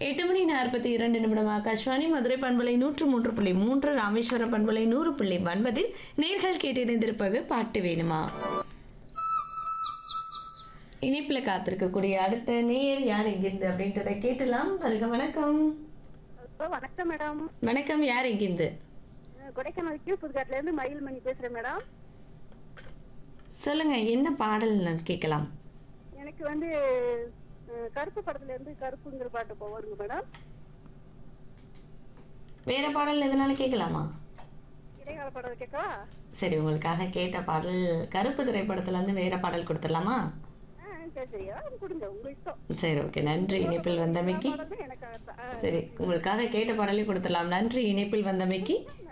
எட்டு மணி நாற்பத்தி இரண்டு நிமிடம் ஆகாஷ்வாணி மதுரை பண்பலை நூற்று மூன்று புள்ளி மூன்று ராமேஸ்வரம் பண்பலை நூறு புள்ளி ஒன்பதில் நேர்கள் கேட்டிணைந்திருப்பது பாட்டு வேணுமா இனிப்பில் காத்திருக்கக்கூடிய அடுத்த நேர் யார் எங்கிருந்து அப்படின்றத கேட்டலாம் வருக வணக்கம் ஹலோ வணக்கம் மேடம் வணக்கம் யார் எங்கிருந்து அஹ் கொடைக்கானல் கீழ் புதுக்காட்டுல இருந்து மயில்மணி பேசுறேன் மேடம் சொல்லுங்க என்ன பாடல் கேட்கலாம் எனக்கு வந்து அஹ், கருப்பு படத்துல இருந்து கருப்புங்கிற பாட்டு போவாருங்க மேடம் வேற பாடல் எதனால கேட்கலாமா இடைக்கால படம் கேட்கவா சரி உங்களுக்காக கேட்ட பாடல் கருப்பு திரைப்படத்துல இருந்து வேற பாடல் கொடுத்துடலாமா ஆ சரி சரியா கொடுங்க உங்க இஷ்டம் சரி ஓகே நன்றி இணைப்பில் வந்தமைக்கு படம் எனக்கு அதான். ஆ, சரி உங்களுக்காக கேட்ட பாடலே கொடுத்துடலாம் நன்றி இணைப்பில் வந்தமைக்கு